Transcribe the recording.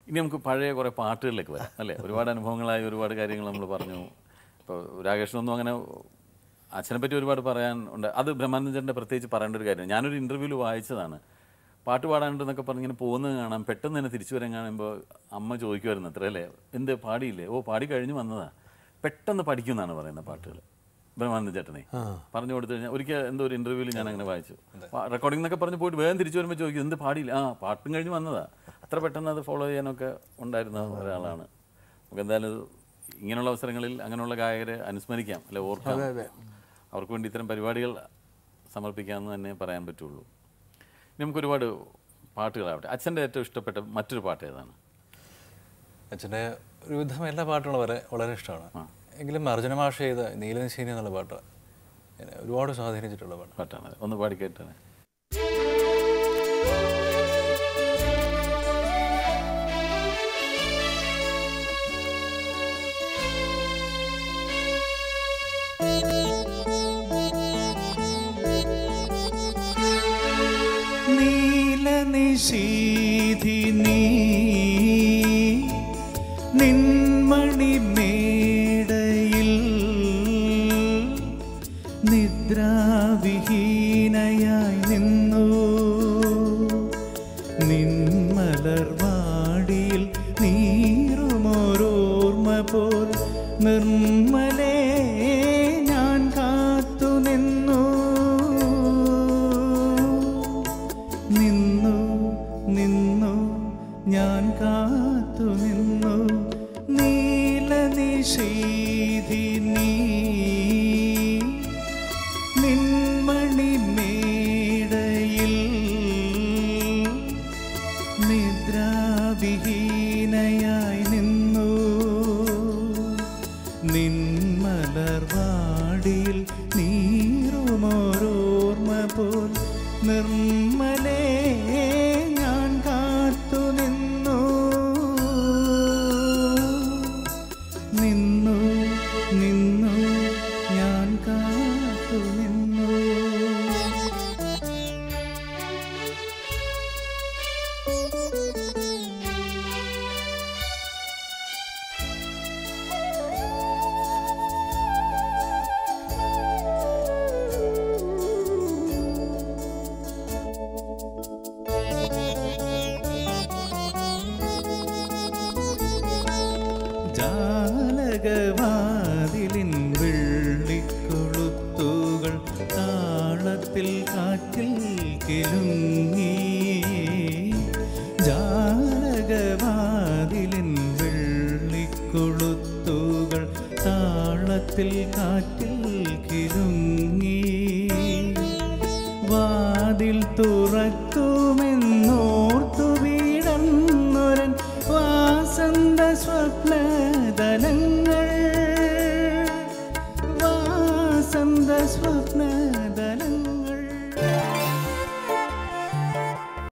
ഇനി നമുക്ക് പഴയ കുറേ പാട്ടുകളിലേക്ക് വരാം അല്ലേ ഒരുപാട് അനുഭവങ്ങളായി ഒരുപാട് കാര്യങ്ങൾ നമ്മൾ പറഞ്ഞു ഇപ്പോൾ രാകേഷിനൊന്നും അങ്ങനെ അച്ഛനെ പറ്റി ഒരുപാട് പറയാൻ ഉണ്ട് അത് ബ്രഹ്മാനന്ദൻ്റെ പ്രത്യേകിച്ച് പറയേണ്ട ഒരു കാര്യമാണ് ഞാനൊരു ഇൻ്റർവ്യൂവിൽ വായിച്ചതാണ് പാട്ട് പാടാനുണ്ടെന്നൊക്കെ പറഞ്ഞ് ഇങ്ങനെ പോകുന്നത് കാണാം പെട്ടെന്ന് തന്നെ തിരിച്ചു വരാൻ കാണുമ്പോൾ അമ്മ ചോദിക്കുമായിരുന്നു അത്ര അല്ലേ എന്ത് പാടിയില്ലേ ഓ പാടി കഴിഞ്ഞ് വന്നതാ പെട്ടെന്ന് പഠിക്കുമെന്നാണ് പറയുന്നത് പാട്ടുകൾ ബ്രഹ്മാനന്ദ ചേട്ടനെ പറഞ്ഞു കൊടുത്തു കഴിഞ്ഞാൽ ഒരിക്കൽ എന്തോ ഒരു ഇൻ്റർവ്യൂവിൽ ഞാൻ അങ്ങനെ വായിച്ചു റെക്കോർഡിംഗ് എന്നൊക്കെ പറഞ്ഞ് പോയിട്ട് വേഗം തിരിച്ചു വരുമ്പോൾ ചോദിക്കും എന്ത് പാടിയില്ല ആ പാട്ടും കഴിഞ്ഞ് വന്നതാ അത്ര പെട്ടെന്ന് അത് ഫോളോ ചെയ്യാനൊക്കെ ഉണ്ടായിരുന്ന ഒരാളാണ് നമുക്ക് എന്തായാലും ഇത് ഇങ്ങനെയുള്ള അവസരങ്ങളിൽ അങ്ങനെയുള്ള ഗായകരെ അനുസ്മരിക്കാം അല്ലെ ഓർക്കാം അവർക്ക് വേണ്ടി ഇത്തരം പരിപാടികൾ സമർപ്പിക്കാമെന്ന് തന്നെ പറയാൻ പറ്റുള്ളൂ ഇനി നമുക്ക് ഒരുപാട് പാട്ടുകളാവട്ടെ അച്ഛൻ്റെ ഏറ്റവും ഇഷ്ടപ്പെട്ട മറ്റൊരു പാട്ട് ഏതാണ് അച്ഛൻ്റെ ഒരുവിധം എല്ലാ പാട്ടുകളും വരെ വളരെ ഇഷ്ടമാണ് എങ്കിലും അർജുന മാഷ ചെയ്ത നീലനിശീനി എന്നുള്ള പാട്ട് എന്നെ ഒരുപാട് സ്വാധീനിച്ചിട്ടുള്ള പാട്ട് പാട്ടാണ് ഒന്ന് പാടി കേട്ടാണ് നീലനിശീധി നീ നിൻമണി മേടയിൽ നിദ്രാവിഹീനയായി നിന്നു നിന്മലർവാടിയിൽ നീറുമോരോർമ്മ പോൽ നിർമ്മലേ ഞാൻ കാത്തു നിന്നു നിന്നു നിന്നു ഞാൻ കാത്തു നിന്നു നീലനിശീധി നീ നിൻമണി മേടയിൽ നിദ്രാവിഹീനയായി നിന്നു നിന്മലർവാടിയിൽ നീറുമോരോർമ്മ പോൽ നിർമ്മലേ ഞാൻ കാത്തു നിന്നു നിന്നു നിന്നു ഞാൻ കാത്തു നിന്നു ജാലകവാതിലിൻ വെള്ളിക്കൊളുത്തുകൾ താളത്തിൽ കാറ്റിൽ കിലുങ്ങി ജാലകവാതിലിൻ വെള്ളിക്കൊളുത്തുകൾ താളത്തിൽ കാറ്റിൽ കിലുങ്ങി